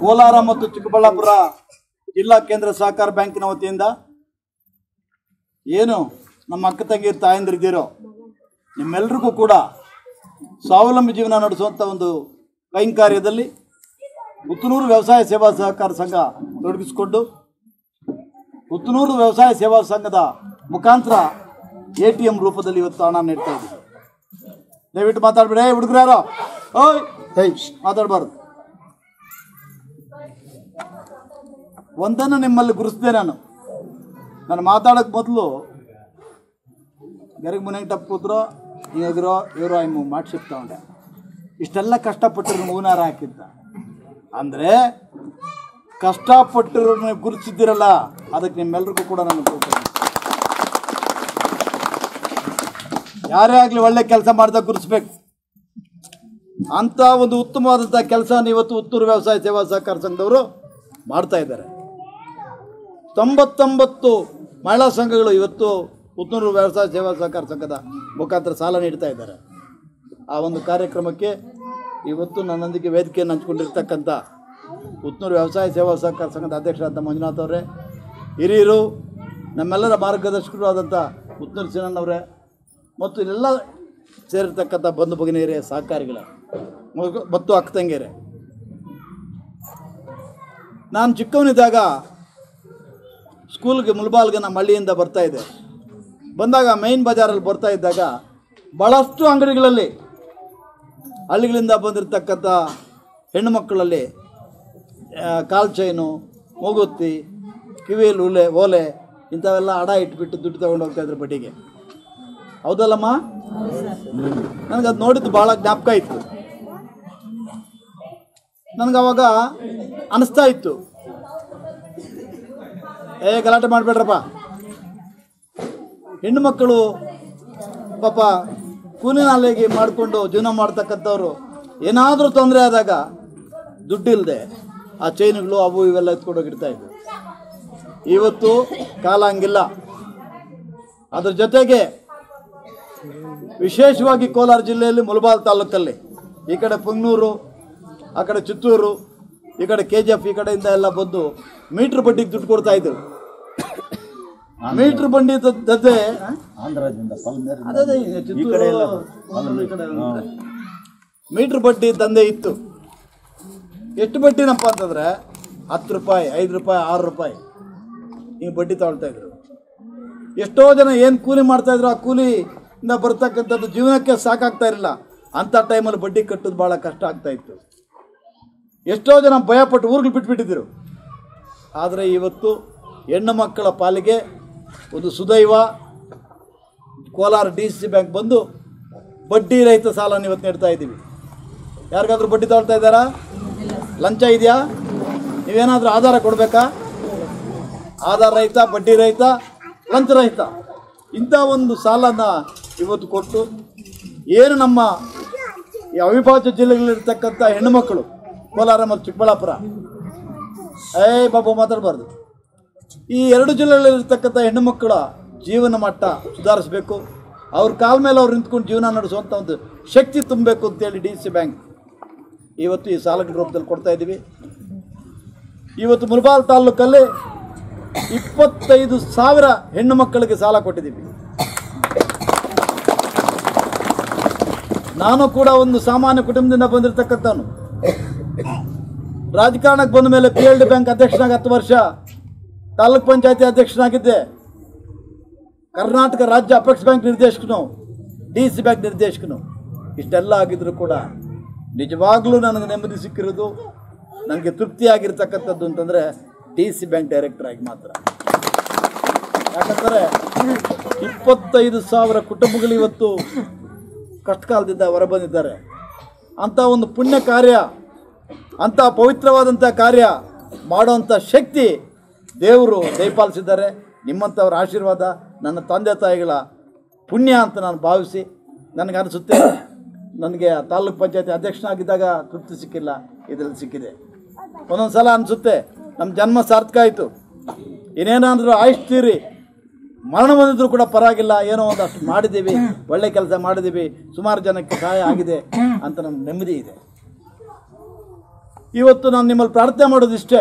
ಕೋಲಾರ ಮತ್ತು ಚಿಕ್ಕಬಳ್ಳಾಪುರ ಜಿಲ್ಲಾ ಕೇಂದ್ರ ಸಹಕಾರ ಬ್ಯಾಂಕಿನ ವತಿಯಿಂದ ಏನು ನಮ್ಮ ಅಕ್ಕ ತಂಗಿಯರು ತಾಯಂದಿರಿದ್ದೀರೋ ನಿಮ್ಮೆಲ್ರಿಗೂ ಕೂಡ ಸ್ವಾವಲಂಬಿ ಜೀವನ ನಡೆಸುವಂಥ ಒಂದು ಕೈಂಕಾರ್ಯದಲ್ಲಿ ಪುತ್ತನೂರು ವ್ಯವಸಾಯ ಸೇವಾ ಸಹಕಾರ ಸಂಘ ತೊಡಗಿಸಿಕೊಂಡು ಪುತ್ತನೂರು ವ್ಯವಸಾಯ ಸೇವಾ ಸಂಘದ ಮುಖಾಂತರ ಎ ಟಿ ಎಂ ರೂಪದಲ್ಲಿ ಇವತ್ತು ಹಣ ನೀಡ್ತಾ ಇದ್ದೀವಿ ದಯವಿಟ್ಟು ಮಾತಾಡ್ಬೇಡಿ ಏ ಹುಡುಗರು ಯಾರೋ ಓಯ್ ಹೇ ಮಾತಾಡಬಾರ್ದು ಒಂದನ್ನು ನಿಮ್ಮಲ್ಲಿ ಗುರುಸ್ದೆ ನಾನು ನಾನು ಮಾತಾಡೋಕ್ಕೆ ಮೊದಲು ಗರಿಗೆ ಮನೆಗೆ ಟಪ್ ಕೂತ್ರೋ ಇವಾಗಿರೋ ಇವರು ಇನ್ನು ಮಾಡ್ಶಿಪ್ ತಗೊಂಡೆ ಇಷ್ಟೆಲ್ಲ ಕಷ್ಟಪಟ್ಟಿರೋ ಮೂನಾರ ಹಾಕಿದ್ದ ಅಂದರೆ ಕಷ್ಟಪಟ್ಟಿರೋ ನೀವು ಗುರುತಿಸಿದ್ದೀರಲ್ಲ ಅದಕ್ಕೆ ನಿಮ್ಮೆಲ್ರಿಗೂ ಕೂಡ ನಾನು ಕೊಡ್ತೇನೆ ಯಾರೇ ಆಗಲಿ ಒಳ್ಳೆ ಕೆಲಸ ಮಾಡಿದಾಗ ಗುರುತಿಸ್ಬೇಕು ಅಂಥ ಒಂದು ಉತ್ತಮವಾದಂಥ ಕೆಲಸ ಇವತ್ತು ಉತ್ತೂರು ವ್ಯವಸಾಯ ಸೇವಾ ಸಹಕಾರ ಸಂಘದವರು ಮಾಡ್ತಾ ಇದ್ದಾರೆ ತೊಂಬತ್ತೊಂಬತ್ತು ಮಹಿಳಾ ಸಂಘಗಳು ಇವತ್ತು ಉತ್ತೂರು ವ್ಯವಸಾಯ ಸೇವಾ ಸಹಕಾರ ಸಂಘದ ಮುಖಾಂತರ ಸಾಲ ನೀಡ್ತಾ ಇದ್ದಾರೆ ಆ ಒಂದು ಕಾರ್ಯಕ್ರಮಕ್ಕೆ ಇವತ್ತು ನನ್ನೊಂದಿಗೆ ವೇದಿಕೆಯನ್ನು ಹಂಚ್ಕೊಂಡಿರ್ತಕ್ಕಂಥ ಉತ್ನೂರು ವ್ಯವಸಾಯ ಸೇವಾ ಸಹಕಾರ ಸಂಘದ ಅಧ್ಯಕ್ಷರಾದ ಮಂಜುನಾಥ್ ಅವರೇ ಹಿರಿಯರು ನಮ್ಮೆಲ್ಲರ ಮಾರ್ಗದರ್ಶಕರು ಆದಂಥ ಉತ್ನೂರು ಸಿನಣ್ಣವರೇ ಮತ್ತು ಇಲ್ಲೆಲ್ಲ ಸೇರಿರ್ತಕ್ಕಂಥ ಬಂಧು ಭಗಿನಿಯರೇ ಸಹಕಾರಿಗಳ ಮಗು- ಮತ್ತು ಅಕ್ಕ ತಂಗಿಯರೇ ನಾನು ಚಿಕ್ಕವನಿದ್ದಾಗ ಸ್ಕೂಲ್ಗೆ ಮುಲ್ಬಾಲ್ಗೆ ನಮ್ಮ ಹಳ್ಳಿಯಿಂದ ಬರ್ತಾ ಇದ್ದೆ ಬಂದಾಗ ಮೈನ್ ಬಜಾರಲ್ಲಿ ಬರ್ತಾ ಇದ್ದಾಗ ಭಾಳಷ್ಟು ಅಂಗಡಿಗಳಲ್ಲಿ ಹಳ್ಳಿಗಳಿಂದ ಬಂದಿರತಕ್ಕಂಥ ಹೆಣ್ಣು ಮಕ್ಕಳಲ್ಲಿ ಆ, ಕಾಲ್ ಚೈನು ಮೂಗುತ್ತಿ ಕಿವಿಯಲ್ಲಿ ಉಲೆ ಓಲೆ ಇಂಥವೆಲ್ಲ ಅಡ ಇಟ್ಬಿಟ್ಟು ದುಡ್ಡು ತಗೊಂಡು ಹೋಗ್ತಾ ಇದ್ರು ಬಡ್ಡಿಗೆ ಹೌದಲ್ಲಮ್ಮ ನನಗೆ ಅದು ನೋಡಿದ್ದು ಭಾಳ ಜ್ಞಾಪಕ ಇತ್ತು ನನಗೆ ಅವಾಗ ಅನಿಸ್ತಾ ಇತ್ತು ಏ ಗಲಾಟೆ ಮಾಡಬೇಡ್ರಪ್ಪ ಹೆಣ್ಣು ಮಕ್ಕಳು ಪಾಪ ಕೂಲಿ ನಾಲಿಗೆ ಮಾಡಿಕೊಂಡು ಜೀವನ ಮಾಡ್ತಕ್ಕಂಥವ್ರು ಏನಾದರೂ ತೊಂದರೆ ಆದಾಗ ದುಡ್ಡಿಲ್ಲದೆ ಆ ಚೈನ್ಗಳು ಅವು ಇವೆಲ್ಲ ಎತ್ಕೊಂಡೋಗಿರ್ತಾ ಇದ್ವು ಇವತ್ತು ಕಾಲ ಹಂಗಿಲ್ಲ ಅದ್ರ ಜೊತೆಗೆ ವಿಶೇಷವಾಗಿ ಕೋಲಾರ ಜಿಲ್ಲೆಯಲ್ಲಿ ಮುಲಬಾಲ್ ತಾಲೂಕಲ್ಲಿ ಈ ಕಡೆ ಪುಂಗ್ನೂರು ಆ ಕಡೆ ಚಿತ್ತೂರು ಈ ಕಡೆ ಕೆ ಜಿ ಎಫ್ ಈ ಕಡೆಯಿಂದ ಎಲ್ಲ ಬಂದು ಮೀಟ್ರ್ ಬಡ್ಡಿಗೆ ದುಡ್ಡು ಕೊಡ್ತಾ ಇದ್ರು ಮೀಟ್ರ್ ಬಂಡಿ ಜೊತೆ ಆಂಧ್ರದಿಂದ ಪಲ್ಮೇರ್ ಅದೇ ಅದೇ ಈಗ ಚಿತ್ತೂರು, ಪುಂಗ್ನೂರು ಈ ಕಡೆ ಎಲ್ಲ. ಮೀಟ್ರ್ ಬಡ್ಡಿ ದಂಧೆ ಇತ್ತು ಎಷ್ಟು ಬಡ್ಡಿನಪ್ಪ ಅಂತಂದ್ರೆ ಹತ್ತು ರೂಪಾಯಿ ಐದು ರೂಪಾಯಿ ಆರು ರೂಪಾಯಿ ಹಿಂಗೆ ಬಡ್ಡಿ ತಗೊಳ್ತಾ ಇದ್ರು ಎಷ್ಟೋ ಜನ ಏನು ಕೂಲಿ ಮಾಡ್ತಾ ಇದ್ರು ಆ ಕೂಲಿಯಿಂದ ಬರ್ತಕ್ಕಂಥದ್ದು ಜೀವನಕ್ಕೆ ಸಾಕಾಗ್ತಾ ಇರಲಿಲ್ಲ ಅಂಥ ಟೈಮಲ್ಲಿ ಬಡ್ಡಿ ಕಟ್ಟೋದು ಭಾಳ ಕಷ್ಟ ಆಗ್ತಾ ಇತ್ತು ಎಷ್ಟೋ ಜನ ಭಯಪಟ್ಟು ಊರುಗಳು ಬಿಟ್ಬಿಟ್ಟಿದ್ರು ಆದರೆ ಇವತ್ತು ಹೆಣ್ಣು ಮಕ್ಕಳ ಪಾಲಿಗೆ ಒಂದು ಸುದೈವ ಕೋಲಾರ ಡಿ ಸಿ ಬ್ಯಾಂಕ್ ಬಂದು ಬಡ್ಡಿ ರಹಿತ ಸಾಲವನ್ನು ಇವತ್ತು ನೀಡ್ತಾ ಇದ್ದೀವಿ ಯಾರಿಗಾದ್ರೂ ಬಡ್ಡಿ ತಗೊಳ್ತಾ ಇದ್ದಾರಾ ಲಂಚ ಇದೆಯಾ ನೀವೇನಾದರೂ ಆಧಾರ ಕೊಡಬೇಕಾ ಆಧಾರ ರಹಿತ ಬಡ್ಡಿ ರಹಿತ ಲಂಚ ರಹಿತ ಇಂಥ ಒಂದು ಸಾಲನ ಇವತ್ತು ಕೊಟ್ಟು ಏನು ನಮ್ಮ ಈ ಅವಿಭಾಜ್ಯ ಜಿಲ್ಲೆಗಳಿರ್ತಕ್ಕಂಥ ಹೆಣ್ಣುಮಕ್ಕಳು ಕೋಲಾರ ಮತ್ತು ಚಿಕ್ಕಬಳ್ಳಾಪುರ ಏಯ್ ಬಾಬು ಮಾತಾಡಬಾರ್ದು ಈ ಎರಡು ಜಿಲ್ಲೆಗಳಲ್ಲಿರ್ತಕ್ಕಂಥ ಹೆಣ್ಣುಮಕ್ಕಳ ಜೀವನ ಮಟ್ಟ ಸುಧಾರಿಸಬೇಕು ಅವ್ರ ಕಾಲ ಮೇಲೆ ಅವ್ರು ನಿಂತ್ಕೊಂಡು ಜೀವನ ನಡೆಸುವಂಥ ಒಂದು ಶಕ್ತಿ ತುಂಬಬೇಕು ಅಂತೇಳಿ ಡಿ ಸಿ ಬ್ಯಾಂಕ್ ಇವತ್ತು ಈ ಸಾಲಗಳ ರೂಪದಲ್ಲಿ ಕೊಡ್ತಾ ಇದ್ದೀವಿ ಇವತ್ತು ಮುಲ್ಬಾಲ್ ತಾಲೂಕಲ್ಲಿ ಇಪ್ಪತ್ತೈದು ಸಾವಿರ ಹೆಣ್ಣು ಮಕ್ಕಳಿಗೆ ಸಾಲ ಕೊಟ್ಟಿದ್ದೀವಿ ನಾನು ಕೂಡ ಒಂದು ಸಾಮಾನ್ಯ ಕುಟುಂಬದಿಂದ ಬಂದಿರತಕ್ಕಂಥವನು ರಾಜಕಾರಣಕ್ಕೆ ಬಂದ ಮೇಲೆ ಪಿ ಎಲ್ ಡಿ ಬ್ಯಾಂಕ್ ಅಧ್ಯಕ್ಷನಾಗಿ ಹತ್ತು ವರ್ಷ ತಾಲೂಕ್ ಪಂಚಾಯತಿ ಅಧ್ಯಕ್ಷನಾಗಿದ್ದೆ ಕರ್ನಾಟಕ ರಾಜ್ಯ ಅಪೆಕ್ಸ್ ಬ್ಯಾಂಕ್ ನಿರ್ದೇಶಕನು ಡಿ ಸಿ ಬ್ಯಾಂಕ್ ನಿರ್ದೇಶಕನು ಇಷ್ಟೆಲ್ಲ ಆಗಿದ್ರು ಕೂಡ ನಿಜವಾಗ್ಲೂ ನನಗೆ ನೆಮ್ಮದಿ ಸಿಕ್ಕಿರೋದು ನನಗೆ ತೃಪ್ತಿಯಾಗಿರ್ತಕ್ಕಂಥದ್ದು ಅಂತಂದರೆ ಡಿ ಸಿ ಬ್ಯಾಂಕ್ ಡೈರೆಕ್ಟರ್ ಆಗಿ ಮಾತ್ರ ಯಾಕಂದರೆ ಇಪ್ಪತ್ತೈದು ಸಾವಿರ ಕುಟುಂಬಗಳು ಇವತ್ತು ಕಷ್ಟಕಾಲದಿಂದ ಹೊರಬಂದಿದ್ದಾರೆ ಅಂಥ ಒಂದು ಪುಣ್ಯ ಕಾರ್ಯ ಅಂಥ ಪವಿತ್ರವಾದಂಥ ಕಾರ್ಯ ಮಾಡುವಂಥ ಶಕ್ತಿ ದೇವರು ದಯಪಾಲಿಸಿದ್ದಾರೆ ನಿಮ್ಮಂಥವ್ರ ಆಶೀರ್ವಾದ ನನ್ನ ತಂದೆ ತಾಯಿಗಳ ಪುಣ್ಯ ಅಂತ ನಾನು ಭಾವಿಸಿ ನನಗೆ ಅನಿಸುತ್ತೆ ನನಗೆ ತಾಲೂಕ್ ಪಂಚಾಯತಿ ಅಧ್ಯಕ್ಷನಾಗಿದ್ದಾಗ ತೃಪ್ತಿ ಸಿಕ್ಕಿಲ್ಲ ಇದರಲ್ಲಿ ಸಿಕ್ಕಿದೆ ಒಂದೊಂದು ಸಲ ಅನಿಸುತ್ತೆ ನಮ್ಮ ಜನ್ಮ ಸಾರ್ಥಕ ಆಯಿತು ಇನ್ನೇನಾದರೂ ಆಯುಷ್ ತೀರಿ ಮರಣ ಬಂದಿದ್ರು ಕೂಡ ಪರವಾಗಿಲ್ಲ ಏನೋ ಒಂದಷ್ಟು ಮಾಡಿದ್ದೀವಿ ಒಳ್ಳೆ ಕೆಲಸ ಮಾಡಿದ್ದೀವಿ ಸುಮಾರು ಜನಕ್ಕೆ ಸಹಾಯ ಆಗಿದೆ ಅಂತ ನಮ್ಗೆ ನೆಮ್ಮದಿ ಇದೆ ಇವತ್ತು ನಾನು ನಿಮ್ಮಲ್ಲಿ ಪ್ರಾರ್ಥನೆ ಮಾಡೋದಿಷ್ಟೇ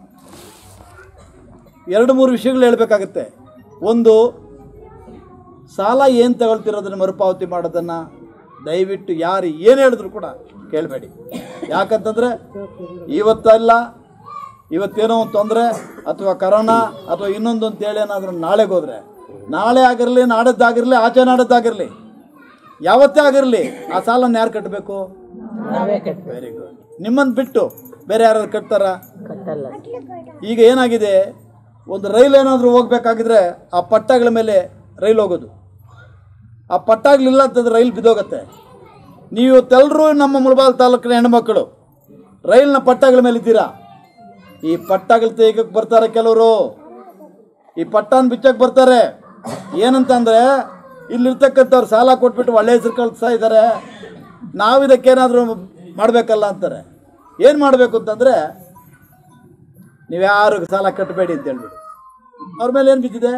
ಎರಡು ಮೂರು ವಿಷಯಗಳು ಹೇಳಬೇಕಾಗುತ್ತೆ ಒಂದು ಸಾಲ ಏನು ತಗೊಳ್ತಿರೋದನ್ನು ಮರುಪಾವತಿ ಮಾಡೋದನ್ನು ದಯವಿಟ್ಟು ಯಾರು ಏನು ಹೇಳಿದ್ರು ಕೂಡ ಕೇಳಬೇಡಿ ಯಾಕಂತಂದರೆ ಇವತ್ತಲ್ಲ ಇವತ್ತೇನೋ ಒಂದು ತೊಂದರೆ ಅಥವಾ ಕರೋನಾ ಅಥವಾ ಇನ್ನೊಂದು ಅಂತೇಳಿ ಏನಾದರೂ ನಾಳೆಗೆ ಹೋದರೆ ನಾಳೆ ಆಗಿರಲಿ ನಾಡದ್ದಾಗಿರಲಿ ಆಚೆ ನಾಡದ್ದಾಗಿರಲಿ ಯಾವತ್ತೇ ಆಗಿರಲಿ ಆ ಸಾಲನ ಯಾರು ಕಟ್ಟಬೇಕು ವೆರಿ ಗುಡ್ ನಿಮ್ಮನ್ನು ಬಿಟ್ಟು ಬೇರೆ ಯಾರು ಕಟ್ತಾರ ಈಗ ಏನಾಗಿದೆ ಒಂದು ರೈಲು ಏನಾದರೂ ಹೋಗ್ಬೇಕಾಗಿದ್ರೆ ಆ ಪಟ್ಟಗಳ ಮೇಲೆ ರೈಲು ಹೋಗೋದು ಆ ಪಟ್ಟಾಗ್ಲಿಲ್ಲ ಅಂತಂದ್ರೆ ರೈಲು ಬಿದ್ದೋಗತ್ತೆ ನೀವು ತೆಲ್ಲರೂ ನಮ್ಮ ಮುಳಬಾಲ್ ತಾಲೂಕಿನ ಹೆಣ್ಮಕ್ಳು ರೈಲ್ನ ಪಟ್ಟಗಳ ಮೇಲೆ ಇದ್ದೀರಾ ಈ ಪಟ್ಟಗಳು ತೆಗಿಯಕ್ಕೆ ಬರ್ತಾರೆ ಕೆಲವರು ಈ ಪಟ್ಟಾನ್ ಬಿಚ್ಚಕ್ಕೆ ಬರ್ತಾರೆ ಏನಂತಂದ್ರೆ ಇಲ್ಲಿರ್ತಕ್ಕಂಥವ್ರು ಸಾಲ ಕೊಟ್ಬಿಟ್ಟು ಒಳ್ಳೆ ಹೆಸರು ಕಳಿಸ್ತಾ ಇದ್ದಾರೆ ನಾವು ಇದಕ್ಕೇನಾದರೂ ಮಾಡಬೇಕಲ್ಲ ಅಂತಾರೆ ಏನು ಮಾಡಬೇಕು ಅಂತಂದರೆ ನೀವ್ಯಾರು ಸಾಲ ಕಟ್ಟಬೇಡಿ ಅಂತ ಹೇಳ್ಬಿಟ್ಟು ಅವ್ರ ಮೇಲೆ ಏನು ಬಿದ್ದಿದೆ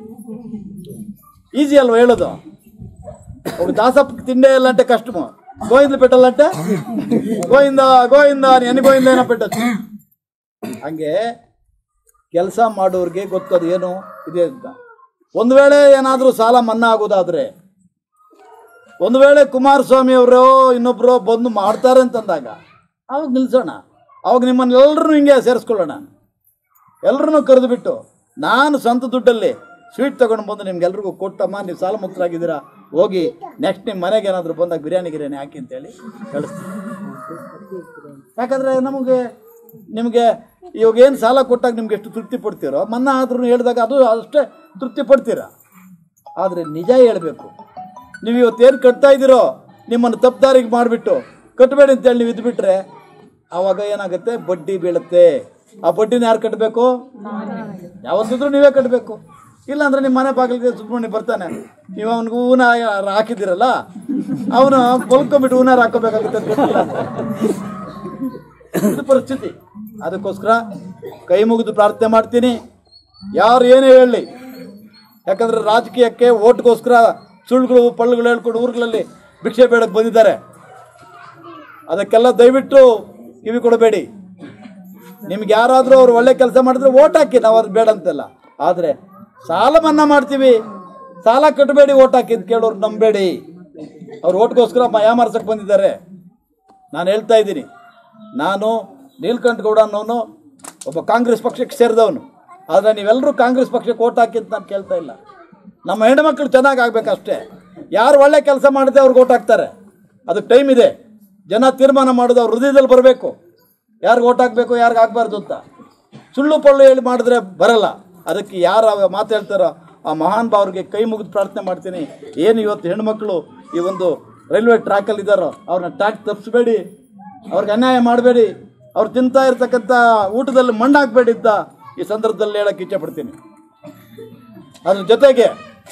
ఈజీ అల్వా ಹೇಳೋದು ఒక దాసప్పకి తిండే అంటే కష్టము గోవింద పెట్టాలంటే గోవింద గోవింದ అని ಎన్ని ಗೋವಿಂದ ಏನೋ పెట్టచ్చు ಹಂಗೆ ಕೆಲಸ ಮಾಡೋರಿಗೆ ಗೊತ್ತದು ಏನು ಇದೆ ಅಂತ ಒಂದು ವೇಳೆ ಏನಾದರೂ ಸಾಲ ಮನ್ನಾ ಆಗೋದಾದ್ರೆ ಒಂದು ವೇಳೆ ಕುಮಾರಸ್ವಾಮಿ ಅವರು ಇನ್ನೊಬ್ರು ಬಂದು ಮಾಡ್ತಾರೆ ಅಂತಂದಾಗ ಅವಾಗ ನಿಲ್ಸೋಣ ಅವಾಗ ನಿಮ್ಮನ್ನೆಲ್ಲರೂ ಹಿಂಗೆ ಸೇರಿಸ್ಕೊಳ್ಳೋಣ ಎಲ್ಲರನ್ನೂ ಕರೆದು ಬಿಟ್ಟು ನಾನು ಸ್ವಂತ ದುಡ್ಡಲ್ಲಿ ಸ್ವೀಟ್ ತಗೊಂಡು ಬಂದು ನಿಮ್ಗೆಲ್ರಿಗೂ ಕೊಟ್ಟಮ್ಮ ನೀವು ಸಾಲ ಮುಕ್ತರಾಗಿದ್ದೀರಾ ಹೋಗಿ ನೆಕ್ಸ್ಟ್ ನಿಮ್ಮ ಮನೆಗೆ ಏನಾದರೂ ಬಂದಾಗ ಬಿರಿಯಾನಿ ಗಿರಿಯಾನಿ ಹಾಕಿ ಅಂತೇಳಿ ಕಳಿಸ್ತೀನಿ ಯಾಕಂದರೆ ನಮಗೆ ನಿಮಗೆ ಇವಾಗ ಏನು ಸಾಲ ಕೊಟ್ಟಾಗ ನಿಮ್ಗೆ ಎಷ್ಟು ತೃಪ್ತಿ ಪಡ್ತೀರೋ ಮನ್ನಾ ಆದ್ರೂ ಹೇಳಿದಾಗ ಅದು ಅಷ್ಟೇ ತೃಪ್ತಿ ಪಡ್ತೀರಾ ಆದರೆ ನಿಜ ಹೇಳಬೇಕು ನೀವು ಇವತ್ತೇನು ಕಟ್ತಾ ಇದ್ದೀರೋ ನಿಮ್ಮನ್ನು ತಪ್ಪದಾರಿಗೆ ಮಾಡಿಬಿಟ್ಟು ಕಟ್ಟಬೇಡಿ ಅಂತೇಳಿ ನೀವು ಇದ್ಬಿಟ್ರೆ ಆವಾಗ ಏನಾಗುತ್ತೆ ಬಡ್ಡಿ ಬೀಳುತ್ತೆ ಆ ಬಡ್ಡಿನ ಯಾರು ಕಟ್ಟಬೇಕು ಯಾವತ್ತಿದ್ರೂ ನೀವೇ ಕಟ್ಟಬೇಕು ಇಲ್ಲಾಂದ್ರೆ ನಿಮ್ಮ ಮನೆ ಬಾಗಿಲಿಗೆ ಸುಬ್ರಹ್ಮಣ್ಯ ಬರ್ತಾನೆ ನೀವು ಅವನಿಗೆ ಹೂನ ಹಾಕಿದ್ದೀರಲ್ಲ ಅವನು ಕೊಲ್ಕೊಂಬಿಟ್ಟು ಹೂನಾರ ಹಾಕೋಬೇಕಾಗುತ್ತೆ ಅಂತ ಗೊತ್ತಿಲ್ಲ ಇದು ಪರಿಸ್ಥಿತಿ ಅದಕ್ಕೋಸ್ಕರ ಕೈ ಮುಗಿದು ಪ್ರಾರ್ಥನೆ ಮಾಡ್ತೀನಿ ಯಾರು ಏನೇ ಹೇಳಲಿ ಯಾಕಂದ್ರೆ ರಾಜಕೀಯಕ್ಕೆ ಓಟ್ಗೋಸ್ಕರ ಸುಳ್ಳುಗಳು ಪಳ್ಳುಗಳು ಹೇಳ್ಕೊಂಡು ಊರುಗಳಲ್ಲಿ ಭಿಕ್ಷೆ ಬೇಡಕ್ಕೆ ಬಂದಿದ್ದಾರೆ ಅದಕ್ಕೆಲ್ಲ ದಯವಿಟ್ಟು ಕಿವಿ ಕೊಡಬೇಡಿ ನಿಮ್ಗೆ ಯಾರಾದರೂ ಅವ್ರು ಒಳ್ಳೆ ಕೆಲಸ ಮಾಡಿದ್ರೆ ಓಟ್ ಹಾಕಿ ನಾವು ಅದು ಬೇಡ ಅಂತಲ್ಲ ಆದರೆ ಸಾಲ ಮನ್ನಾ ಮಾಡ್ತೀವಿ ಸಾಲ ಕಟ್ಟಬೇಡಿ ಓಟ್ ಹಾಕಿ ಅಂತ ಕೇಳೋರು ನಂಬೇಡಿ ಅವ್ರು ಓಟ್ಗೋಸ್ಕರ ಯಾಮಾರ್ಸಕ್ಕೆ ಬಂದಿದ್ದಾರೆ ನಾನು ಹೇಳ್ತಾ ಇದ್ದೀನಿ ನಾನು ನೀಲ್ಕಂಠ ಗೌಡ ಅನ್ನೋನು ಒಬ್ಬ ಕಾಂಗ್ರೆಸ್ ಪಕ್ಷಕ್ಕೆ ಸೇರಿದವನು ಆದರೆ ನೀವೆಲ್ಲರೂ ಕಾಂಗ್ರೆಸ್ ಪಕ್ಷಕ್ಕೆ ಓಟ್ ಹಾಕಿ ಅಂತ ನಾನು ಕೇಳ್ತಾ ಇಲ್ಲ ನಮ್ಮ ಹೆಣ್ಮಕ್ಳು ಚೆನ್ನಾಗಿ ಆಗ್ಬೇಕಷ್ಟೇ ಯಾರು ಒಳ್ಳೆ ಕೆಲಸ ಮಾಡಿದೆ ಅವ್ರಿಗೆ ಓಟ್ ಹಾಕ್ತಾರೆ ಅದಕ್ಕೆ ಟೈಮ್ ಇದೆ ಜನ ತೀರ್ಮಾನ ಮಾಡೋದು ಅವ್ರ ಹೃದಯದಲ್ಲಿ ಬರಬೇಕು ಯಾರಿಗೆ ಓಟ್ ಹಾಕಬೇಕು ಯಾರಿಗೆ ಹಾಕ್ಬಾರ್ದು ಅಂತ ಸುಳ್ಳು ಪಳ್ಳು ಹೇಳಿ ಮಾಡಿದ್ರೆ ಬರಲ್ಲ ಅದಕ್ಕೆ ಯಾರು ಆ ಮಾತು ಹೇಳ್ತಾರೋ ಆ ಮಹಾನ್ ಭಾವ್ರಿಗೆ ಕೈ ಮುಗಿದು ಪ್ರಾರ್ಥನೆ ಮಾಡ್ತೀನಿ ಏನು ಇವತ್ತು ಹೆಣ್ಮಕ್ಳು ಈ ಒಂದು ರೈಲ್ವೆ ಟ್ರ್ಯಾಕಲ್ಲಿ ಇದ್ದಾರೋ ಅವ್ರನ್ನ ಟ್ರ್ಯಾಕ್ ತಪ್ಪಿಸ್ಬೇಡಿ ಅವ್ರಿಗೆ ಅನ್ಯಾಯ ಮಾಡಬೇಡಿ ಅವ್ರು ತಿಂತಾ ಇರ್ತಕ್ಕಂಥ ಊಟದಲ್ಲಿ ಮಣ್ಣು ಹಾಕ್ಬೇಡಿ ಅಂತ ಈ ಸಂದರ್ಭದಲ್ಲಿ ಹೇಳಕ್ಕೆ ಇಚ್ಛೆಪಡ್ತೀನಿ ಅದ್ರ ಜೊತೆಗೆ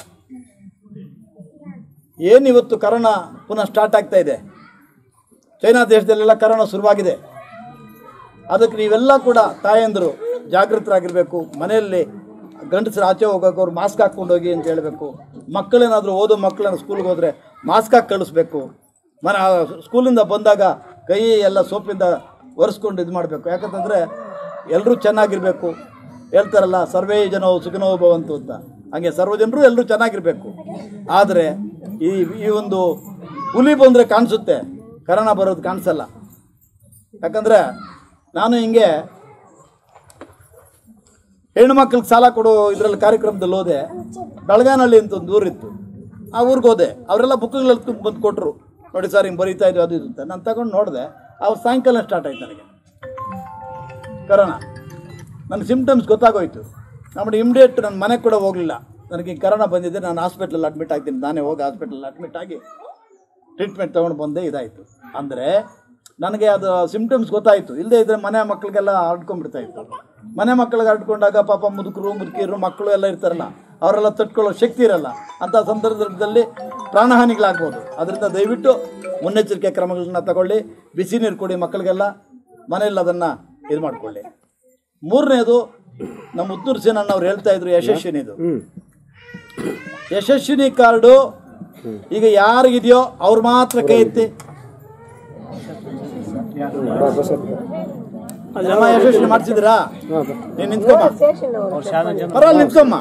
ಏನು ಇವತ್ತು ಕರೋನಾ ಪುನಃ ಸ್ಟಾರ್ಟ್ ಆಗ್ತಾ ಇದೆ ಚೈನಾ ದೇಶದಲ್ಲೆಲ್ಲ ಕರೋನಾ ಶುರುವಾಗಿದೆ ಅದಕ್ಕೆ ನೀವೆಲ್ಲ ಕೂಡ ತಾಯಂದರು ಜಾಗೃತರಾಗಿರಬೇಕು ಮನೆಯಲ್ಲಿ ಗಂಡಸರು ಆಚೆ ಹೋಗೋಕೆ ಅವ್ರು ಮಾಸ್ಕ್ ಹಾಕ್ಕೊಂಡು ಹೋಗಿ ಅಂತ ಹೇಳಬೇಕು ಮಕ್ಕಳೇನಾದರೂ ಓದೋ ಮಕ್ಕಳನ್ನ ಸ್ಕೂಲ್ಗೆ ಹೋದರೆ ಮಾಸ್ಕ್ ಹಾಕಿ ಕಳಿಸ್ಬೇಕು ಮನೆ ಆ ಸ್ಕೂಲಿಂದ ಬಂದಾಗ ಕೈ ಎಲ್ಲ ಸೋಪಿಂದ ಒರೆಸ್ಕೊಂಡು ಇದು ಮಾಡಬೇಕು ಯಾಕಂತಂದರೆ ಎಲ್ಲರೂ ಚೆನ್ನಾಗಿರಬೇಕು ಹೇಳ್ತಾರಲ್ಲ ಸರ್ವೇ ಜನ ಸುಖನೋ ಭವಂತು ಅಂತ ಹಾಗೆ ಸರ್ವ ಜನರು ಎಲ್ಲರೂ ಚೆನ್ನಾಗಿರಬೇಕು ಆದರೆ ಈ ಈ ಒಂದು ಹುಲಿ ಬಂದರೆ ಕಾಣಿಸುತ್ತೆ ಕರೋನಾ ಬರೋದು ಕಾಣಿಸಲ್ಲ ಯಾಕಂದರೆ ನಾನು ಹಿಂಗೆ ಹೆಣ್ಣು ಮಕ್ಕಳಿಗೆ ಸಾಲ ಕೊಡೋ ಇದರಲ್ಲಿ ಕಾರ್ಯಕ್ರಮದಲ್ಲಿ ಹೋದೆ ಬೆಳಗಾನಹಳ್ಳಿ ಅಂತ ಒಂದು ಊರಿತ್ತು ಆ ಊರಿಗೆ ಹೋದೆ ಅವರೆಲ್ಲ ಬುಕ್ಗಳಲ್ಲಿ ತುಂಬ ಬಂದು ಕೊಟ್ಟರು ನೋಡಿ ಸರ್ ಹಿಂಗೆ ಬರೀತಾ ಇದ್ವಿ ಅದು ಇದು ಅಂತ ನಾನು ತಗೊಂಡು ನೋಡಿದೆ ಅವ್ರು ಸಾಯಂಕಾಲ ಸ್ಟಾರ್ಟ್ ಆಯ್ತು ನನಗೆ ಕರೋನಾ ನನ್ನ ಸಿಮ್ಟಮ್ಸ್ ಗೊತ್ತಾಗೋಯ್ತು ನಮ್ಮ ಇಮ್ಡಿಯೇಟ್ ನನ್ನ ಮನೆಗೆ ಕೂಡ ಹೋಗಲಿಲ್ಲ ನನಗೆ ಈ ಕರೋನಾ ಬಂದಿದೆ ನಾನು ಹಾಸ್ಪಿಟ್ಲಲ್ಲಿ ಅಡ್ಮಿಟ್ ಆಗ್ತೀನಿ ನಾನೇ ಹೋಗಿ ಹಾಸ್ಪಿಟ್ಲಲ್ಲಿ ಅಡ್ಮಿಟ್ ಆಗಿ ಟ್ರೀಟ್ಮೆಂಟ್ ತೊಗೊಂಡು ಬಂದೆ ಇದಾಯಿತು ಅಂದರೆ ನನಗೆ ಅದು ಸಿಮ್ಟಮ್ಸ್ ಗೊತ್ತಾಯಿತು ಇಲ್ಲದೆ ಇದ್ದರೆ ಮನೆ ಮಕ್ಕಳಿಗೆಲ್ಲ ಹರಡ್ಕೊಂಡ್ಬಿಡ್ತಾ ಇತ್ತು ಮನೆ ಮಕ್ಕಳಿಗೆ ಹರಡ್ಕೊಂಡಾಗ ಪಾಪ ಮುದುಕರು ಮುದುಕಿಯರು ಮಕ್ಕಳು ಎಲ್ಲ ಇರ್ತಾರಲ್ಲ ಅವರೆಲ್ಲ ತಟ್ಕೊಳ್ಳೋ ಶಕ್ತಿ ಇರಲ್ಲ ಅಂಥ ಸಂದರ್ಭದಲ್ಲಿ ಪ್ರಾಣಹಾನಿಗಳಾಗ್ಬೋದು ಅದರಿಂದ ದಯವಿಟ್ಟು ಮುನ್ನೆಚ್ಚರಿಕೆ ಕ್ರಮಗಳನ್ನ ತಗೊಳ್ಳಿ ಬಿಸಿ ನೀರು ಕೊಡಿ ಮಕ್ಕಳಿಗೆಲ್ಲ ಮನೆಯಲ್ಲಿ ಅದನ್ನು ಇದು ಮಾಡಿಕೊಳ್ಳಿ ಮೂರನೇದು ನಮ್ಮ ಉತ್ತೂರು ಸೇನಣ್ಣವ್ರು ಹೇಳ್ತಾ ಇದ್ರು ಯಶಸ್ವಿನಿದು ಯಶಸ್ವಿನಿ ಕಾರ್ಡು ಈಗ ಯಾರಿಗಿದೆಯೋ ಅವ್ರು ಮಾತ್ರ ಕೈ ಎತ್ತಿ ಜನ ಯಶಸ್ವಿ ಮಾಡ್ಸಿದ್ರಾ ನೀನ್ ನಿಂತ್ಕೊಮ್ಮ ಪರವಾಗಿಲ್ಲ ನಿಂತ್ಕೊಮ್ಮ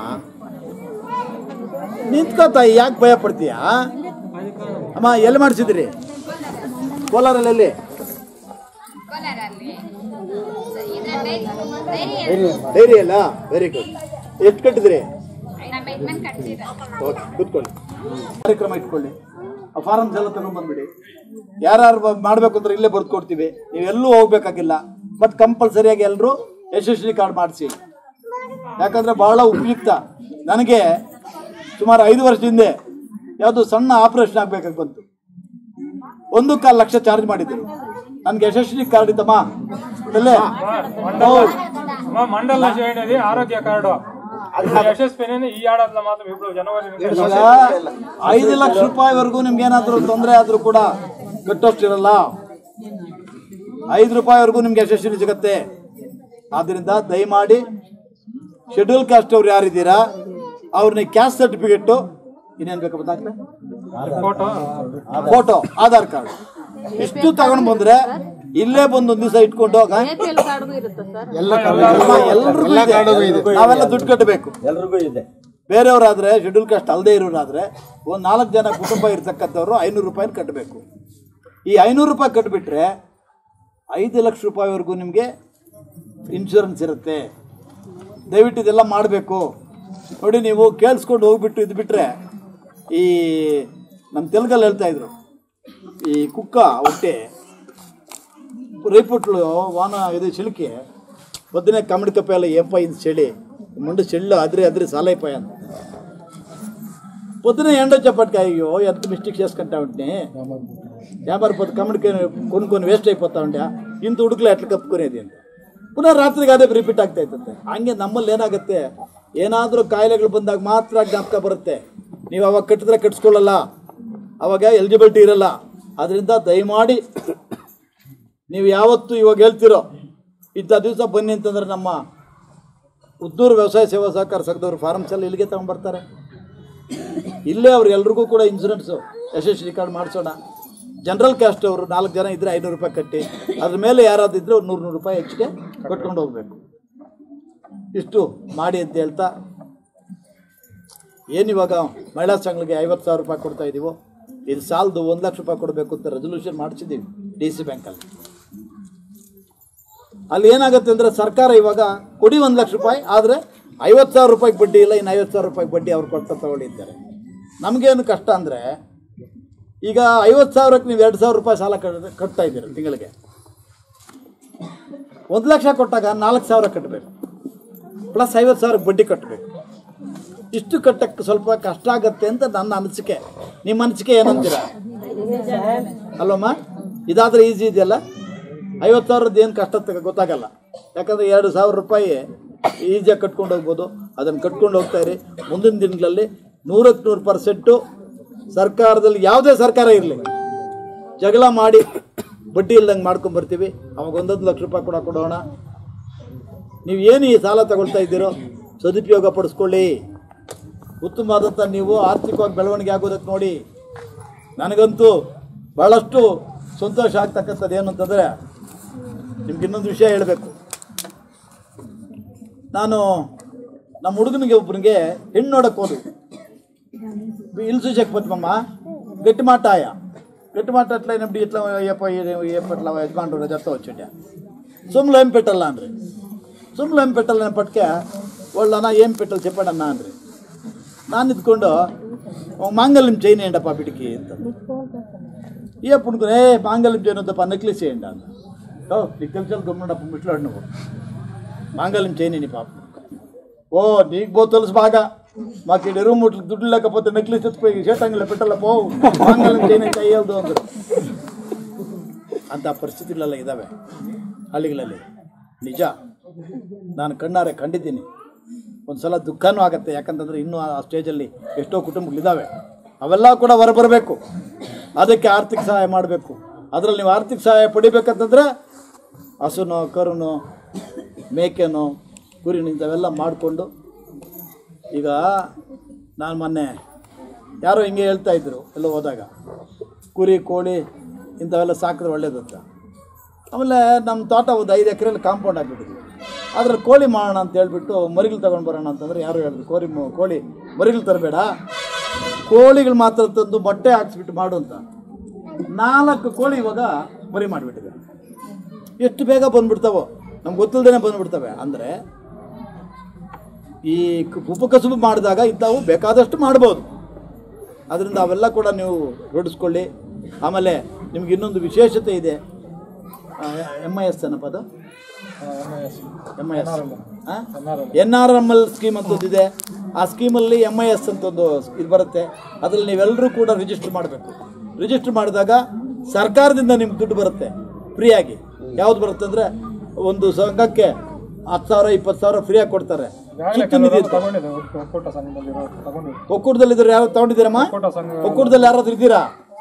ನಿಂತ್ಕೋ ತಾಯಿ ಯಾಕೆ ಭಯ ಪಡ್ತೀಯಾ ಅಮ್ಮ ಎಲ್ಲಿ ಮಾಡಿಸಿದ್ರಿ ಕೋಲಾರಲ್ಲಿ ಎಲ್ಲಿ ಕೋಲಾರಲ್ಲಿ ಇದರಲ್ಲಿ ಧೈರ್ಯ ಡೈರಿ ಅಲ್ಲ ವೆರಿ ಗುಡ್ ಎಷ್ಟು ಕಟ್ಟಿದ್ರಿ ನಮ್ಮ ಯಜಮಾನ್ ಕಟ್ಸಿದ್ರು ಓಕೆ ಕೂತ್ಕೊಳ್ಳಿ ಕಾರ್ಯಕ್ರಮ ಇಟ್ಕೊಳ್ಳಿ ಆ ಫಾರಮ್ಸ್ ಎಲ್ಲ ತಗೊಂಡ್ ಬಂದ್ಬಿಡಿ ಯಾರು ಮಾಡ್ಬೇಕು ಅಂದ್ರೆ ಇಲ್ಲೇ ಬರ್ದು ಕೊಡ್ತೀವಿ ನೀವೆಲ್ಲೂ ಹೋಗ್ಬೇಕಾಗಿಲ್ಲ ಬಟ್ ಕಂಪಲ್ಸರಿಯಾಗಿ ಎಲ್ಲರೂ ಯಶಸ್ವಿ ಕಾರ್ಡ್ ಮಾಡಿಸಿ ಯಾಕಂದ್ರೆ ಬಹಳ ಉಪಯುಕ್ತ ನನಗೆ ಸುಮಾರು ಐದು ವರ್ಷದ ಹಿಂದೆ ಯಾವುದು ಸಣ್ಣ ಆಪರೇಷನ್ ಆಗ್ಬೇಕಾಗಿ ಬಂತು ಒಂದು ಕಾಲು ಲಕ್ಷ ಚಾರ್ಜ್ ಮಾಡಿದ್ರು ನನ್ಗೆ ಯಶಸ್ವಿ ಕಾರ್ಡ್ ಇತ್ತಮ್ಮ ಎಲ್ಲೇ ಹೌದು. ಅಮ್ಮ ಮಂಡಲ ಶ್ರೇಣಿಯಲ್ಲಿ ಆರೋಗ್ಯ ಕಾರ್ಡು ಯಶಸ್ವಿನಿ ಈ ಆಡೋದ್ಲ ಮಾತ್ರ ಇಬ್ರು ಜನವರಿ ಈಗ ಐದು ಲಕ್ಷ ರೂಪಾಯಿವರೆಗೂ ನಿಮ್ಗೆ ಏನಾದ್ರು ತೊಂದರೆ ಆದ್ರೂ ಕೂಡ ಕಟ್ಟೋಷ್ಟಿರಲ್ಲ ಐದು ರೂಪಾಯಿವರೆಗೂ ನಿಮ್ಗೆ ಯಶಸ್ವಿ ಸಿಗತ್ತೆ ಆದ್ರಿಂದ ದಯಮಾಡಿ ಶೆಡ್ಯೂಲ್ ಕಾಸ್ಟ್ ಅವ್ರು ಯಾರಿದ್ದೀರಾ ಅವ್ರನ್ನ ಕ್ಯಾಸ್ಟ್ ಸರ್ಟಿಫಿಕೇಟು ಇನ್ನೇನ್ ಬೇಕು ಗೊತ್ತಾಗ್ತದೆ ಫೋಟೋ ಫೋಟೋ ಆಧಾರ್ ಕಾರ್ಡ್ ಇಷ್ಟು ತಗೊಂಡ್ ಬಂದ್ರೆ ಇಲ್ಲೇ ಬಂದು ಒಂದ್ ದಿವಸ ಇಟ್ಕೊಂಡು ಹೋಗ ಎಲ್ರಿಗೂ ಇದೆ. ನಾವೆಲ್ಲ ದುಡ್ಡು ಕಟ್ಟಬೇಕು ಎಲ್ರಿಗೂ ಇದೆ ಬೇರೆಯವರಾದ್ರೆ ಶೆಡ್ಯೂಲ್ ಕಾಸ್ಟ್ ಅಲ್ಲದೆ ಇರೋರಾದ್ರೆ ಒಂದು ನಾಲ್ಕು ಜನ ಕುಟುಂಬ ಇರ್ತಕ್ಕಂಥವ್ರು ಐನೂರು ರೂಪಾಯಿ ಕಟ್ಟಬೇಕು ಈ ಐನೂರು ರೂಪಾಯಿ ಕಟ್ಟಿಬಿಟ್ರೆ ಐದು ಲಕ್ಷ ರೂಪಾಯಿವರೆಗೂ ನಿಮಗೆ ಇನ್ಶೂರೆನ್ಸ್ ಇರುತ್ತೆ ದಯವಿಟ್ಟು ಇದೆಲ್ಲ ಮಾಡಬೇಕು ನೋಡಿ ನೀವು ಕೇಳಿಸ್ಕೊಂಡು ಹೋಗ್ಬಿಟ್ಟು ಇದು ಬಿಟ್ಟರೆ ಈ ನಮ್ಮ ತೆಲುಗಲ್ಲಿ ಹೇಳ್ತಾ ಇದ್ರು ಈ ಕುಕ್ಕ ಹೊಟ್ಟೆ ರೇಪುಟ್ಲು ವಾನ ಇದು ಚಿಳಿಕೆ పొద్దునే కమిడి కప్పేల ఏ పోయింది చెడి ముందు చెళ్ళు అదిరి అదిరి సాలైపోయా ಅಂತ పొద్దునే ఎండ వచ్చేప్పటికి అయ్యో ఎంత మిస్టేక్ చేసుకుంటా ఉంటే వ్యాపారపోతే కమిడికి కొన్ని కొన్ని ವೇಸ್ಟ್ అయిపోతా ఉండే ಇಂಥ ಹುಡುಕ್ಲು ಎಟ್ಲ ಕಪ್ಕೊನೇది ಅಂತ ಪುನಃ ರಾತ್ರಿಗೆ ಅದೇ ರಿಪೀಟ್ ಆಗ್ತಾ ಇರ್ತದೆ ಹಂಗೆ ನಮ್ಮಲ್ಲಿ ಏನಾಗುತ್ತೆ ಏನಾದರೂ ಕಾಯಿಲೆಗಳು ಬಂದಾಗ ಮಾತ್ರ ಜ್ಞಾಪಕ ಬರುತ್ತೆ ನೀವು ಅವಾಗ ಕಟ್ಟಿದ್ರೆ ಕಟ್ಸ್ಕೊಳ್ಳಲ್ಲ ಅವಾಗ ಎಲಿಜಿಬಿಲಿಟಿ ಇರಲ್ಲ ಅದರಿಂದ ದಯಮಾಡಿ ನೀವು ಯಾವತ್ತು ಇವಾಗ ಹೇಳ್ತಿರೋ ಇಂಥ ದಿವಸ ಬನ್ನಿ ಅಂತಂದ್ರೆ ನಮ್ಮ ಉದ್ದೂರು ವ್ಯವಸಾಯ ಸೇವಾ ಸಹಕಾರ ಸಂಘದವ್ರು ಫಾರ್ಮ್ಸ್ ಎಲ್ಲ ಇಲ್ಲಿಗೆ ತಗೊಂಡ್ಬರ್ತಾರೆ ಇಲ್ಲೇ ಅವ್ರು ಎಲ್ರಿಗೂ ಕೂಡ ಇನ್ಸೂರೆನ್ಸು ಯಶಸ್ವಿ ಕಾರ್ಡ್ ಮಾಡಿಸೋಣ ಜನರಲ್ ಕ್ಯಾಸ್ಟ್ ಅವರು ನಾಲ್ಕು ಜನ ಇದ್ದರೆ ಐನೂರು ರೂಪಾಯಿ ಕಟ್ಟಿ ಅದ್ರ ಮೇಲೆ ಯಾರಾದ್ರು ಇದ್ದರೆ ಒಂದು ನೂರು ನೂರು ರೂಪಾಯಿ ಹೆಚ್ಚಿಗೆ ಕಟ್ಕೊಂಡು ಹೋಗಬೇಕು ಇಷ್ಟು ಮಾಡಿ ಅಂತ ಹೇಳ್ತಾ ಏನಿವಾಗ ಮಹಿಳಾ ಸಂಘಗಳಿಗೆ ಐವತ್ತು ಸಾವಿರ ರೂಪಾಯಿ ಕೊಡ್ತಾ ಇದ್ದೀವೋ ಇದು ಸಾಲದು ಒಂದು ಲಕ್ಷ ರೂಪಾಯಿ ಕೊಡಬೇಕು ಅಂತ ರೆಸೊಲ್ಯೂಷನ್ ಮಾಡಿಸಿದ್ದೀವಿ ಡಿ ಸಿ ಬ್ಯಾಂಕಲ್ಲಿ ಅಲ್ಲಿ ಏನಾಗುತ್ತೆ ಅಂದರೆ ಸರ್ಕಾರ ಇವಾಗ ಕೊಡಿ ಒಂದು ಲಕ್ಷ ರೂಪಾಯಿ ಆದರೆ ಐವತ್ತು ಸಾವಿರ ರೂಪಾಯಿಗೆ ಬಡ್ಡಿ ಇಲ್ಲ ಇನ್ನು ಐವತ್ತು ಸಾವಿರ ರೂಪಾಯಿಗೆ ಬಡ್ಡಿ ಅವ್ರು ಕೊಟ್ಟು ತಗೊಂಡಿದ್ದಾರೆ ನಮಗೇನು ಕಷ್ಟ ಅಂದರೆ ಈಗ ಐವತ್ತು ಸಾವಿರಕ್ಕೆ ನೀವು ಎರಡು ಸಾವಿರ ರೂಪಾಯಿ ಸಾಲ ಕಟ್ ಕಟ್ತಾ ಇದ್ದೀರ ತಿಂಗಳಿಗೆ ಒಂದು ಲಕ್ಷ ಕೊಟ್ಟಾಗ ನಾಲ್ಕು ಸಾವಿರ ಕಟ್ಟಬೇಕು ಪ್ಲಸ್ ಐವತ್ತು ಸಾವಿರಕ್ಕೆ ಬಡ್ಡಿ ಕಟ್ಟಬೇಕು ಇಷ್ಟು ಕಟ್ಟಕ್ಕೆ ಸ್ವಲ್ಪ ಕಷ್ಟ ಆಗತ್ತೆ ಅಂತ ನನ್ನ ಅನಿಸಿಕೆ ನಿಮ್ಮ ಅನಿಸಿಕೆ ಏನಂತೀರ ಅಲ್ವಮ್ಮ ಇದಾದ್ರೆ ಈಸಿ ಇದೆಯಲ್ಲ ಐವತ್ತು ಸಾವಿರದ್ದು ಏನು ಕಷ್ಟ ಅಂತ ಗೊತ್ತಾಗಲ್ಲ ಯಾಕಂದರೆ ಎರಡು ಸಾವಿರ ರೂಪಾಯಿ ಈಸಿಯಾಗಿ ಕಟ್ಕೊಂಡು ಹೋಗ್ಬೋದು ಅದನ್ನು ಕಟ್ಕೊಂಡು ಹೋಗ್ತಾ ಇರಿ ಮುಂದಿನ ದಿನಗಳಲ್ಲಿ ನೂರಕ್ಕೆ ನೂರು ಪರ್ಸೆಂಟು ಸರ್ಕಾರದಲ್ಲಿ ಯಾವುದೇ ಸರ್ಕಾರ ಇರಲಿ ಜಗಳ ಮಾಡಿ ಬಡ್ಡಿ ಇಲ್ದಂಗೆ ಮಾಡ್ಕೊಂಡು ಬರ್ತೀವಿ ಅವಾಗ ಒಂದೊಂದು ಲಕ್ಷ ರೂಪಾಯಿ ಕೂಡ ಕೊಡೋಣ ನೀವು ಏನು ಈ ಸಾಲ ತಗೊಳ್ತಾ ಇದ್ದೀರೋ ಸದುಪಯೋಗ ಪಡಿಸ್ಕೊಳ್ಳಿ ಉತ್ತಮವಾದಂಥ ನೀವು ಆರ್ಥಿಕವಾಗಿ ಬೆಳವಣಿಗೆ ಆಗೋದಕ್ಕೆ ನೋಡಿ ನನಗಂತೂ ಭಾಳಷ್ಟು ಸಂತೋಷ ಆಗ್ತಕ್ಕಂಥದ್ದು ಏನು ಅಂತಂದರೆ ನಿಮ್ಗೆ ಇನ್ನೊಂದು ವಿಷಯ ಹೇಳಬೇಕು ನಾನು ನಮ್ಮ ಹುಡುಗನಿಗೆ ಒಬ್ಬನಿಗೆ ಹೆಣ್ಣು ನೋಡಕ್ಕೆ ಹೋದ್ವಿ ఇల్లు చూసకపోతామమ్మా గట్టి మాట ఆయా గట్టి మాట అట్లా అయినప్పుడు ఇట్లా ఏప ఏపట్లా యజమానుడు చెప్తా వచ్చిండే సొమ్ములు ఏం పెట్టాలా అండ్రి సొమ్ములు ఏం పెట్టాలనేప్పటికే వాళ్ళు అన్న ఏం పెట్టాలి చెప్పండి అన్న అండ్రి ನಾನು ಇದ್ಕೊಂಡು ಮಾಂಗಲ್ಯಂ ಚೈನ್ ఏంటప్ప బిడికి ಅಂತ ఎప్పుడు ఏ మాంగళ్యం చేయనొద్దప్ప నెక్లెస్ చేయండి అన్న ఓ నీకు తెలిసి గమ్ముండప్ప ముట్లాడు నువ్వు మాంగళ్యం చేయని నీ పాప ఓ నీకు బో తెలుసు బాగా మాకు ఈ ఎరువు ముట్లు దుడ్డు లేకపోతే నెక్లెస్ ఎత్తుపోయి చేతంగిలో పెట్టాల పో మాంగళ్యం చేయని చెయ్యಲ್ದು ಅಂದ್ರು ಅಂತ ಪರಿಸ್ಥಿತಿಗಳೆಲ್ಲ ಇದ್ದಾವೆ ಹಳ್ಳಿಗಳಲ್ಲಿ ನಿಜ ನಾನು ಕಣ್ಣಾರೆ ಕಂಡಿದ್ದೀನಿ ಒಂದ್ಸಲ ದುಃಖನೂ ಆಗುತ್ತೆ ಯಾಕಂತಂದ್ರೆ ಇನ್ನೂ ಆ ಸ್ಟೇಜಲ್ಲಿ ಎಷ್ಟೋ ಕುಟುಂಬಗಳಿದ್ದಾವೆ ಅವೆಲ್ಲ ಕೂಡ ಹೊರಬರಬೇಕು ಅದಕ್ಕೆ ಆರ್ಥಿಕ ಸಹಾಯ ಮಾಡಬೇಕು ಅದರಲ್ಲಿ ನೀವು ಆರ್ಥಿಕ ಸಹಾಯ ಪಡಿಬೇಕಂತಂದ್ರೆ ಹಸುನೋ ಕರುನೋ ಮೇಕೆನೋ ಕುರಿನೋ ಇಂಥವೆಲ್ಲ ಮಾಡಿಕೊಂಡು ಈಗ ನಾನು ಮೊನ್ನೆ ಯಾರೋ ಹಿಂಗೆ ಹೇಳ್ತಾ ಇದ್ರು ಎಲ್ಲೋ ಹೋದಾಗ ಕುರಿ ಕೋಳಿ ಇಂಥವೆಲ್ಲ ಸಾಕಿದ್ರೆ ಒಳ್ಳೇದಂತ ಆಮೇಲೆ ನಮ್ಮ ತೋಟ ಒಂದು ಐದು ಎಕರೆಯಲ್ಲಿ ಕಾಂಪೌಂಡ್ ಹಾಕ್ಬಿಟ್ಟಿದ್ವಿ ಅದ್ರಲ್ಲಿ ಕೋಳಿ ಮಾಡೋಣ ಅಂತ ಹೇಳ್ಬಿಟ್ಟು ಮರಿಗಳು ತಗೊಂಡು ಬರೋಣ ಅಂತಂದ್ರೆ ಯಾರು ಹೇಳಿದ್ರು ಕೋಳಿ ಮ- ಕೋಳಿ ಮರಿಗಳು ತರಬೇಡ ಕೋಳಿಗಳು ಮಾತ್ರ ತಂದು ಮೊಟ್ಟೆ ಹಾಕ್ಸ್ಬಿಟ್ಟು ಮಾಡು ಅಂತ ನಾಲ್ಕು ಕೋಳಿ ಇವಾಗ ಮರಿ ಮಾಡಿಬಿಟ್ಟಿದೆ ಎಷ್ಟು ಬೇಗ ಬಂದ್ಬಿಡ್ತಾವೋ ನಮ್ಗೆ ಗೊತ್ತಿಲ್ಲದೇ ಬಂದ್ಬಿಡ್ತವೆ ಅಂದರೆ ಈ ಕ- ಉಪಕಸುಬು ಮಾಡಿದಾಗ ಇಂಥವು ಬೇಕಾದಷ್ಟು ಮಾಡ್ಬೋದು ಅದರಿಂದ ಅವೆಲ್ಲ ಕೂಡ ನೀವು ರೂಢಿಸ್ಕೊಳ್ಳಿ ಆಮೇಲೆ ನಿಮ್ಗೆ ಇನ್ನೊಂದು ವಿಶೇಷತೆ ಇದೆ ಎಮ್ ಐ ಎಸ್ ಏನಪ್ಪ ಅದು M I S N R M L scheme ಅಂತ ಒಂದಿದೆ ಆ ಸ್ಕೀಮಲ್ಲಿ ಎಮ್ ಐ ಎಸ್ ಅಂತ ಒಂದು ಇದು ಬರುತ್ತೆ ಅದರಲ್ಲಿ ನೀವೆಲ್ಲರೂ ಕೂಡ ರಿಜಿಸ್ಟರ್ ಮಾಡಬೇಕು ರಿಜಿಸ್ಟರ್ ಮಾಡಿದಾಗ ಸರ್ಕಾರದಿಂದ ನಿಮ್ಗೆ ದುಡ್ಡು ಬರುತ್ತೆ ಫ್ರೀಯಾಗಿ ಯಾವ್ದು ಬರುತ್ತೆ ಅಂದರೆ ಒಂದು ಸಂಘಕ್ಕೆ ಹತ್ತು ಸಾವಿರ ಇಪ್ಪತ್ತು ಸಾವಿರ ಫ್ರೀಯಾಗಿ ಕೊಡ್ತಾರೆ ಈಗಾಗಲೇ ಸುತ್ತು ನಿಧಿ ಕೆಲವರು ಅಂತ. ತಗೊಂಡಿದೆ ಒಟ್ಟು ಒಕ್ಕೂಟ ಸಂಘದಲ್ಲಿ ತಗೊಂಡಿದೆ ಒಕ್ಕೂಟದಲ್ಲಿ ಇದ್ರೆ ಯಾರು ತಗೊಂಡಿದ್ದೀರಮ್ಮ ಒಕ್ಕೂಟ ಸಂಘ ಒಕ್ಕೂಟದಲ್ಲಿ ಯಾರಾದ್ರೂ ಇದ್ದೀರಾ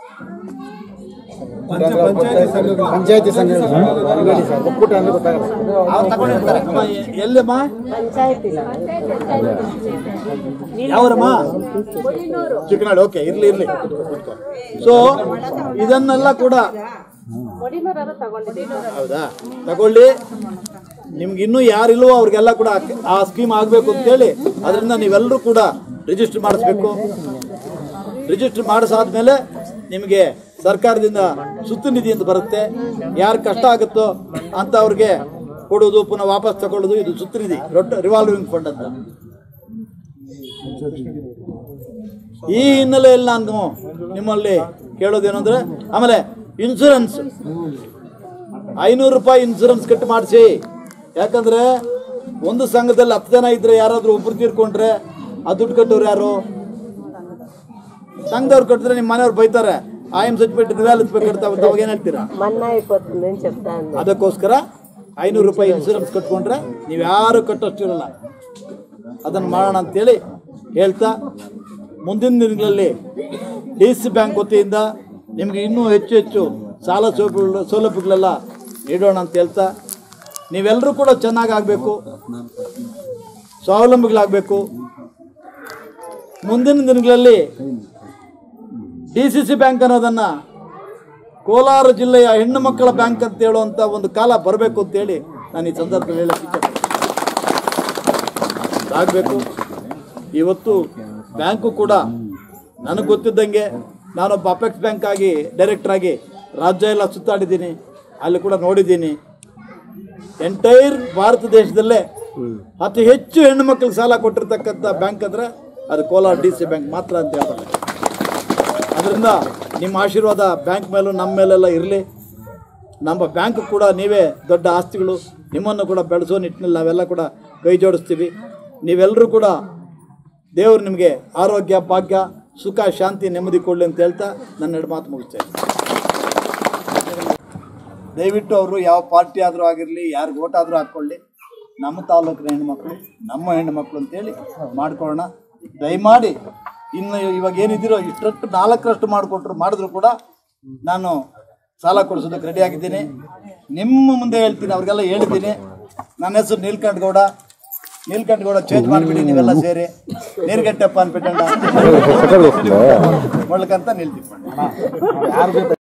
ಪಂಚಾಯತಿ ಸಂಘ ಒಕ್ಕೂಟ ಅಂದ್ರೆ ಗೊತ್ತಾಗಲ್ಲ ಅಮ್ಮ, ಎ- ಎಲ್ಲಮ್ಮ ಯಾವರಮ್ಮ ಚಿಕ್ಕನಾಡು ಓಕೆ ಇರ್ಲಿ ಇರ್ಲಿ ಸೊ ಇದನ್ನೆಲ್ಲ ಕೂಡ ಹೌದಾ ತಗೊಳ್ಳಿ ನಿಮ್ಗೆ ಇನ್ನೂ ಯಾರಿಲ್ವೋ ಅವ್ರಿಗೆಲ್ಲ ಕೂಡ ಆ- ಆ ಸ್ಕೀಮ್ ಆಗಬೇಕು ಅಂತೇಳಿ ಅದರಿಂದ ನೀವೆಲ್ಲರೂ ಕೂಡ ರಿಜಿಸ್ಟರ್ ಮಾಡಿಸ್ಬೇಕು ರಿಜಿಸ್ಟರ್ ಮಾಡಿಸಾದ್ಮೇಲೆ ನಿಮಗೆ ಸರ್ಕಾರದಿಂದ ಸುತ್ತು ನಿಧಿ ಅಂತ ಬರುತ್ತೆ ಯಾರು ಕಷ್ಟ ಆಗುತ್ತೋ ಅಂತ ಅವ್ರಿಗೆ ಕೊಡೋದು ಪುನಃ ವಾಪಸ್ ತಗೊಳ್ಳೋದು ಇದು ಸುತ್ತು ನಿಧಿ ರೊಟ್ಟ ರಿವಾಲ್ವಿಂಗ್ ಫಂಡ್ ಅಂತ ಈ ಹಿನ್ನೆಲೆಯಲ್ಲಿ ನಾನು ನಿಮ್ಮಲ್ಲಿ ಕೇಳೋದೇನೆಂದ್ರೆ ಆಮೇಲೆ ಇನ್ಸೂರೆನ್ಸ್ ಐನೂರು ರೂಪಾಯಿ ಇನ್ಸೂರೆನ್ಸ್ ಕಟ್ ಮಾಡಿಸಿ ಯಾಕಂದ್ರೆ ಒಂದು ಸಂಘದಲ್ಲಿ ಹತ್ತು ಜನ ಇದ್ರೆ ಯಾರಾದ್ರೂ ಒಬ್ರು ತೀರ್ಕೊಂಡ್ರೆ ಆ ದುಡ್ಡು ಕಟ್ಟೋರು ಯಾರು ಸಂಘದವ್ರು ಕಟ್ಟಿದ್ರೆ ನಿಮ್ಮ ಮನೆಯವ್ರು ಬೈತಾರೆ ಐ ಎಮ್ ಸರ್ಟಿಫಿಕೇಟ್ ರಿವ್ಯಾಲ್ ಬೇಕಾಗ್ತಾವೆ ಅವಾಗ ಏನು ಹೇಳ್ತೀರಾ మన్నా అయిపోతుంది అని చెప్తాను ಅದಕ್ಕೋಸ್ಕರ ಐನೂರು ರೂಪಾಯಿ ಇನ್ಸೂರೆನ್ಸ್ ಕಟ್ಕೊಂಡ್ರೆ ನೀವು ಯಾರು ಕಟ್ಟೋಷ್ಟಿರಲ್ಲ ಅದನ್ನು ಮಾಡೋಣ ಅಂತೇಳಿ ಹೇಳ್ತಾ ಮುಂದಿನ ದಿನಗಳಲ್ಲಿ ಡಿ ಸಿ ಬ್ಯಾಂಕ್ ವತಿಯಿಂದ ನಿಮಗೆ ಇನ್ನೂ ಹೆಚ್ಚು ಹೆಚ್ಚು ಸಾಲ ಸೌಲಭ್ಯಗಳು ಸೌಲಭ್ಯಗಳೆಲ್ಲ ನೀಡೋಣ ಅಂತ ಹೇಳ್ತಾ ನೀವೆಲ್ಲರೂ ಕೂಡ ಚೆನ್ನಾಗಿ ಆಗಬೇಕು ಸ್ವಾವಲಂಬಿಗಳಾಗಬೇಕು ಮುಂದಿನ ದಿನಗಳಲ್ಲಿ ಡಿ ಸಿ ಸಿ ಬ್ಯಾಂಕ್ ಅನ್ನೋದನ್ನು ಕೋಲಾರ ಜಿಲ್ಲೆಯ ಹೆಣ್ಣು ಮಕ್ಕಳ ಬ್ಯಾಂಕ್ ಅಂತ ಹೇಳುವಂಥ ಒಂದು ಕಾಲ ಬರಬೇಕು ಅಂತೇಳಿ ನಾನು ಈ ಸಂದರ್ಭದಲ್ಲಿ ಹೇಳಕ್ಕೆ ಇಚ್ಛೆ ಆಗಬೇಕು ಇವತ್ತು ಬ್ಯಾಂಕು ಕೂಡ ನನಗೆ ಗೊತ್ತಿದ್ದಂಗೆ ನಾನೊಬ್ಬ ಅಪೆಕ್ಸ್ ಬ್ಯಾಂಕ್ ಆಗಿ ಡೈರೆಕ್ಟರ್ ಆಗಿ ರಾಜ್ಯ ಎಲ್ಲ ಸುತ್ತಾಡಿದ್ದೀನಿ ಅಲ್ಲಿ ಕೂಡ ನೋಡಿದ್ದೀನಿ ಎಂಟೈರ್ ಭಾರತ ದೇಶದಲ್ಲೇ ಅತಿ ಹೆಚ್ಚು ಹೆಣ್ಣು ಮಕ್ಕಳಿಗೆ ಸಾಲ ಕೊಟ್ಟಿರ್ತಕ್ಕಂಥ ಬ್ಯಾಂಕ್ ಅಂದರೆ ಅದು ಕೋಲಾರ ಡಿ ಸಿ ಬ್ಯಾಂಕ್ ಮಾತ್ರ ಅಂತ ಹೇಳ್ತಾರೆ ಅದರಿಂದ ನಿಮ್ಮ ಆಶೀರ್ವಾದ ಬ್ಯಾಂಕ್ ಮೇಲೂ ನಮ್ಮ ಮೇಲೆಲ್ಲ ಇರಲಿ ನಮ್ಮ ಬ್ಯಾಂಕ್ ಕೂಡ ನೀವೇ ದೊಡ್ಡ ಆಸ್ತಿಗಳು ನಿಮ್ಮನ್ನು ಕೂಡ ಬೆಳೆಸೋ ನಿಟ್ಟಿನಲ್ಲಿ ನಾವೆಲ್ಲ ಕೂಡ ಕೈ ಜೋಡಿಸ್ತೀವಿ ನೀವೆಲ್ಲರೂ ಕೂಡ ದೇವರು ನಿಮಗೆ ಆರೋಗ್ಯ ಭಾಗ್ಯ ಸುಖ ಶಾಂತಿ ನೆಮ್ಮದಿ ಕೊಡಲಿ ಅಂತ ಹೇಳ್ತಾ ನನ್ನ ಎರಡು ಮಾತು ಮುಗಿಸ್ತೇನೆ ದಯವಿಟ್ಟು ಅವರು ಯಾವ ಪಾರ್ಟಿ ಆದರೂ ಆಗಿರಲಿ ಯಾರಿಗೆ ಓಟ್ ಆದರೂ ಹಾಕ್ಕೊಳ್ಳಿ ನಮ್ಮ ತಾಲೂಕಿನ ಹೆಣ್ಮಕ್ಳು ನಮ್ಮ ಹೆಣ್ಮಕ್ಳು ಅಂತೇಳಿ ಮಾಡ್ಕೊಳ್ಳೋಣ ದಯಮಾಡಿ ಇನ್ನು ಇವಾಗ ಏನಿದ್ದೀರೋ ಇಷ್ಟರಷ್ಟು ನಾಲ್ಕರಷ್ಟು ಮಾಡಿಕೊಟ್ರು ಮಾಡಿದ್ರು ಕೂಡ ನಾನು ಸಾಲ ಕೊಡಿಸೋದಕ್ಕೆ ರೆಡಿ ಆಗಿದ್ದೀನಿ ನಿಮ್ಮ ಮುಂದೆ ಹೇಳ್ತೀನಿ ಅವ್ರಿಗೆಲ್ಲ ಹೇಳಿದ್ದೀನಿ ನನ್ನ ಹೆಸರು ನೀಲ್ಕಂಠ ಗೌಡ ನೀಲ್ಕಂಠ ಗೌಡ ಚೇಂಜ್ ಮಾಡಿಬಿಡಿ ನೀವೆಲ್ಲ ಸೇರಿ ನೀರ್ಗಟ್ಟಪ್ಪ ಅನ್ಬಿಟ್ಟಂಡ ಮೊಳಕಂತ ನಿಲ್ತೀನಿ